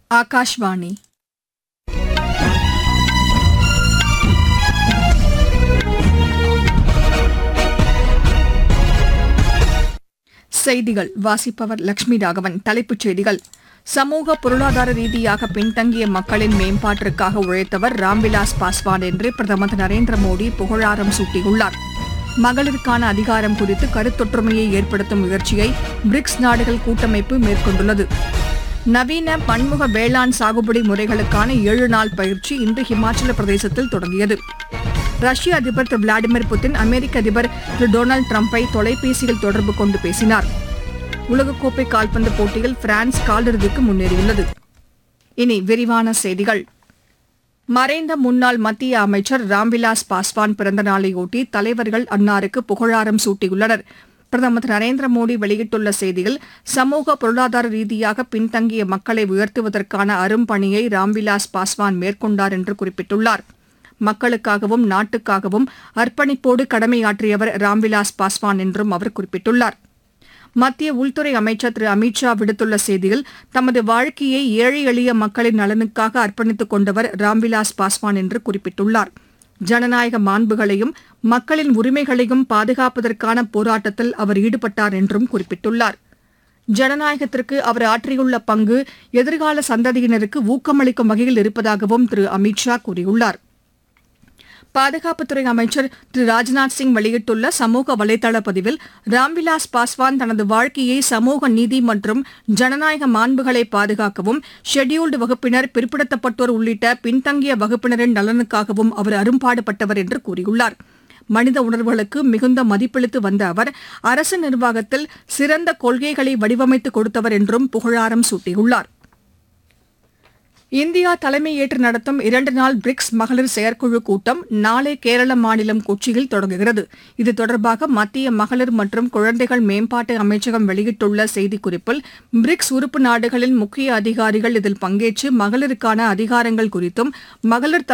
ఆకాశవాణి செய்திகள் வாசிப்பவர் லட்சுமி ராகவன் தலைப்புச் செய்திகள் சமூக பொருளாதார ரீதியாக பின்தங்கிய மக்களின் மேம்பாட்டிற்காக உழைத்தவர் ராம்விலாஸ் பாஸ்வான் என்று பிரதமர் திரு நரேந்திர மோடி புகழாரம் சூட்டியுள்ளார் மகளிருக்கான அதிகாரம் குறித்து கருத்தொற்றுமையை ஏற்படுத்தும் முயற்சியை பிரிக்ஸ் நாடுகள் கூட்டமைப்பு மேற்கொண்டுள்ளது நவீன பன்முக வேளாண் சாகுபடி முறைகளுக்கான ஏழு நாள் பயிற்சி இன்று ஹிமாச்சல பிரதேசத்தில் தொடங்கியது ரஷ்ய அதிபர் திரு விளாடிமிர் புட்டின் அமெரிக்க அதிபர் திரு டொனால்டு டிரம்பை தொலைபேசியில் தொடர்பு கொண்டு பேசினார் உலகக்கோப்பை கால்பந்து போட்டியில் பிரான்ஸ் காலிறுதிக்கு முன்னேறியுள்ளது இனி விரிவான செய்திகள் மறைந்த முன்னாள் மத்திய அமைச்சர் ராம்விலாஸ் பாஸ்வான் பிறந்த நாளையொட்டி தலைவர்கள் அன்னாருக்கு புகழாரம் சூட்டியுள்ளனர் பிரதமர் திரு நரேந்திர மோடி வெளியிட்டுள்ள செய்தியில் சமூக பொருளாதார ரீதியாக பின்தங்கிய மக்களை உயர்த்துவதற்கான அரும்பணியை ராம்விலாஸ் பாஸ்வான் மேற்கொண்டார் என்று குறிப்பிட்டுள்ளார் மக்களுக்காகவும் நாட்டுக்காகவும் அர்ப்பணிப்போடு கடமையாற்றியவர் ராம்விலாஸ் பாஸ்வான் என்றும் அவர் குறிப்பிட்டுள்ளார் மத்திய உள்துறை அமைச்சர் திரு அமித் ஷா விடுத்துள்ள செய்தியில் தமது வாழ்க்கையை ஏழை எளிய மக்களின் நலனுக்காக அர்ப்பணித்துக் கொண்டவர் ராம்விலாஸ் பாஸ்வான் என்று குறிப்பிட்டுள்ளார் ஜனநாயக மாண்புகளையும் மக்களின் உரிமைகளையும் பாதுகாப்பதற்கான போராட்டத்தில் அவர் ஈடுபட்டார் என்றும் குறிப்பிட்டுள்ளார் ஜனநாயகத்திற்கு அவர் ஆற்றியுள்ள பங்கு எதிர்கால சந்ததியினருக்கு ஊக்கமளிக்கும் வகையில் இருப்பதாகவும் திரு அமித் ஷா கூறியுள்ளார் பாதுகாப்புத்துறை அமைச்சர் திரு ராஜ்நாத் சிங் வெளியிட்டுள்ள சமூக வலைதள பதிவில் ராம்விலாஸ் பாஸ்வான் தனது வாழ்க்கையை சமூக நீதி மற்றும் ஜனநாயக மாண்புகளை பாதுகாக்கவும் ஷெட்யூல்டு வகுப்பினர் பிற்படுத்தப்பட்டோர் உள்ளிட்ட பின்தங்கிய வகுப்பினரின் நலனுக்காகவும் அவர் அரும்பாடுபட்டவர் என்று கூறியுள்ளார் மனித உணர்வுகளுக்கு மிகுந்த மதிப்பளித்து வந்த அவர் அரசு நிர்வாகத்தில் சிறந்த கொள்கைகளை வடிவமைத்து கொடுத்தவர் என்றும் புகழாரம் சூட்டியுள்ளார் இந்தியா தலைமையேற்று நடத்தும் இரண்டு நாள் பிரிக்ஸ் மகளிர் செயற்குழு கூட்டம் நாளை கேரள மாநிலம் கொச்சியில் தொடங்குகிறது இது தொடர்பாக மத்திய மகளிர் மற்றும் குழந்தைகள் மேம்பாட்டு அமைச்சகம் வெளியிட்டுள்ள செய்திக்குறிப்பில் பிரிக்ஸ் உறுப்பு நாடுகளின் முக்கிய அதிகாரிகள் இதில் பங்கேற்று மகளிருக்கான அதிகாரங்கள் குறித்தும் மகளிர்